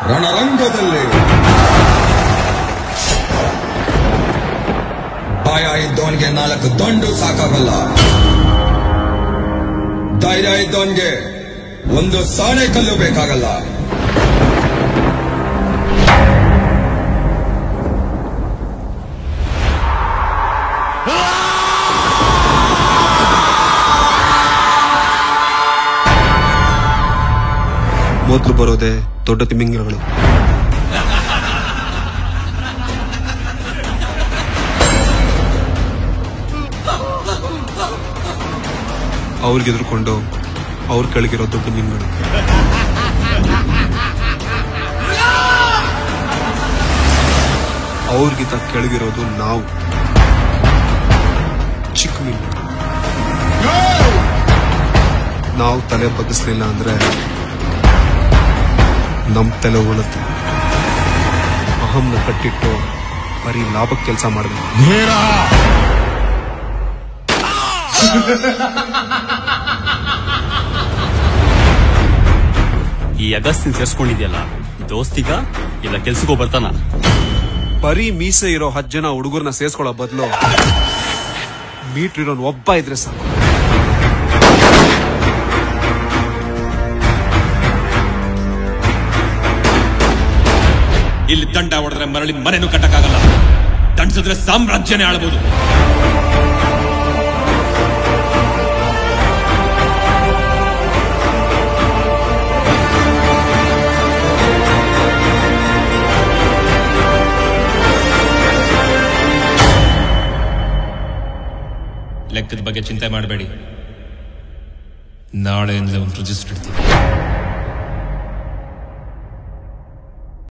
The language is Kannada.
ರಣರಂಗದಲ್ಲಿ ಭಯ ಇದ್ದವನ್ಗೆ ನಾಲ್ಕು ದಂಡು ಸಾಕಾಗಲ್ಲ ಧೈರ್ಯ ಇದ್ದವನ್ಗೆ ಒಂದು ಸಾಣೆ ಕಲ್ಲು ಬೇಕಾಗಲ್ಲ ಮೊದಲು ಬರೋದೇ ದೊಡ್ಡ ತಿಮಿಂಗಿಲಗಳು ಅವ್ರಿಗೆ ಎದುರ್ಕೊಂಡು ಅವ್ರ ಕೆಳಗಿರೋ ದೊಡ್ಡ ಮೀನುಗಳು ಅವ್ರಿಗಿಂತ ಕೆಳಗಿರೋದು ನಾವು ಚಿಕ್ಕ ಮೀನು ನಾವು ತಲೆ ಬಗ್ಗಿಸ್ಲಿಲ್ಲ ಅಂದ್ರೆ ನಮ್ ತಲೆ ಉಳುತ್ತೆ ಅಹಂನ ಕಟ್ಟಿಟ್ಟು ಬರೀ ಲಾಭಕ್ಕೆ ಕೆಲಸ ಮಾಡಬೇಕು ಈ ಅಗಸ್ತಿನ್ ಸೇರ್ಸ್ಕೊಂಡಿದ್ಯಲ್ಲ ದೋಸ್ತಿಗ ಇಲ್ಲ ಕೆಲ್ಸಕ್ಕೂ ಬರ್ತಾನ ಬರೀ ಮೀಸೆ ಇರೋ ಹತ್ತು ಜನ ಹುಡುಗರನ್ನ ಸೇರ್ಸ್ಕೊಳ್ಳೋ ಬದಲು ಮೀಟ್ರ್ ಇರೋನ್ ಒಬ್ಬ ಇದ್ರೆ ಸಾಕು ಇಲ್ಲಿ ದಂಡ ಹೊಡೆದ್ರೆ ಮರಳಿ ಮನೆನೂ ಕಟ್ಟಕ್ಕಾಗಲ್ಲ ದಂಡಿಸಿದ್ರೆ ಸಾಮ್ರಾಜ್ಯನೇ ಆಳ್ಬೋದು ಲೆಕ್ಕದ ಬಗ್ಗೆ ಚಿಂತೆ ಮಾಡಬೇಡಿ ನಾಳೆಯಿಂದ ಒಂದು ರಿಜಿಸ್ಟರ್ ಇಡ್ತೀವಿ